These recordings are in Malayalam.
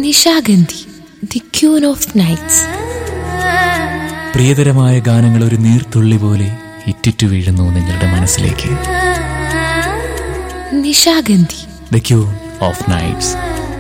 Nishagandhi the queen of nights പ്രിയതരമായ ഗാനങ്ങൾ ഒരു നീർത്തുള്ളി പോലെ ഇറ്റിറ്റു വീഴുന്നു നിങ്ങളുടെ മനസ്സിലേക്ക് Nishagandhi the queen of nights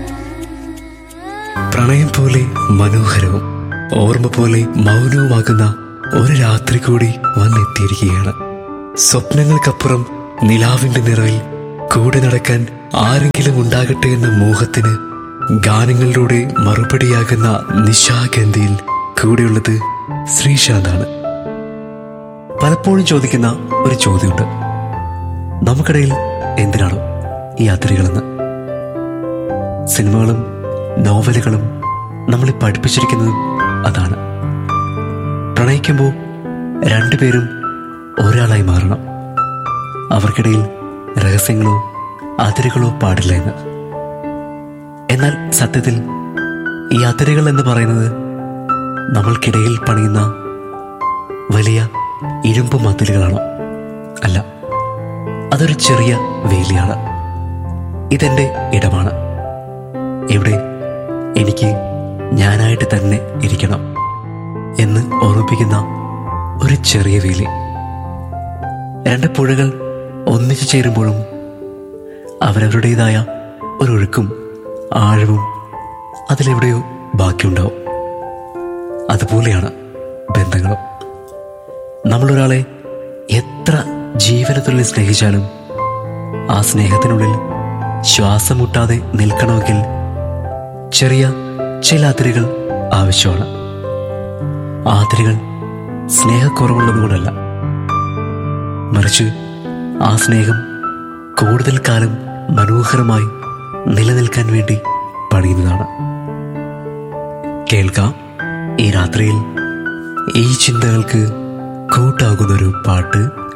പ്രണയം പോലെ മനോഹരവും ഓർമ്മ പോലെ മൗനവുമാകുന്ന ഒരു രാത്രി കൂടി വന്നെത്തിയിരിക്കുകയാണ് സ്വപ്നങ്ങൾക്കപ്പുറം നിലാവിന്റെ നിറവിൽ കൂടെ നടക്കാൻ ആരെങ്കിലും ഉണ്ടാകട്ടെ എന്ന മോഹത്തിന് ഗാനങ്ങളിലൂടെ മറുപടിയാകുന്ന നിശാഗന്ധിയിൽ കൂടെയുള്ളത് ശ്രീശാന്താണ് പലപ്പോഴും ചോദിക്കുന്ന ഒരു ചോദ്യമുണ്ട് നമുക്കിടയിൽ എന്തിനാണോ ഈ യാത്രികളെന്ന് സിനിമകളും നോവലുകളും നമ്മളെ പഠിപ്പിച്ചിരിക്കുന്നതും അതാണ് പ്രണയിക്കുമ്പോൾ രണ്ടുപേരും ഒരാളായി മാറണം അവർക്കിടയിൽ രഹസ്യങ്ങളോ അതിരുകളോ പാടില്ല എന്ന് എന്നാൽ സത്യത്തിൽ ഈ അതിരുകൾ എന്ന് പറയുന്നത് നമ്മൾക്കിടയിൽ പണിയുന്ന വലിയ ഇരുമ്പ് മതിലുകളാണോ അല്ല അതൊരു ചെറിയ വേലിയാണ് ഇതെന്റെ ഇടമാണ് ഇവിടെ എനിക്ക് ഞാനായിട്ട് തന്നെ ഇരിക്കണം എന്ന് ഓർമ്മിപ്പിക്കുന്ന ഒരു ചെറിയ വേലി രണ്ട് പുഴകൾ ഒന്നിച്ചു ചേരുമ്പോഴും അവരവരുടേതായ ഒരു ഒഴുക്കും ആഴവും അതിലെവിടെയോ ബാക്കിയുണ്ടാവും അതുപോലെയാണ് ബന്ധങ്ങളും നമ്മളൊരാളെ എത്ര ജീവനത്തുള്ളിൽ സ്നേഹിച്ചാലും ആ സ്നേഹത്തിനുള്ളിൽ ശ്വാസം മുട്ടാതെ നിൽക്കണമെങ്കിൽ ചെറിയ ചില അതിരുകൾ ആവശ്യമാണ് ആ അതിരുകൾ സ്നേഹക്കുറവുള്ളതുകൊണ്ടല്ല മറിച്ച് ആ സ്നേഹം കൂടുതൽ കാലം മനോഹരമായി നിലനിൽക്കാൻ വേണ്ടി പണിയുന്നതാണ് കേൾക്കാം ഈ രാത്രിയിൽ ഈ ചിന്തകൾക്ക് കൂട്ടാകുന്നൊരു പാട്ട്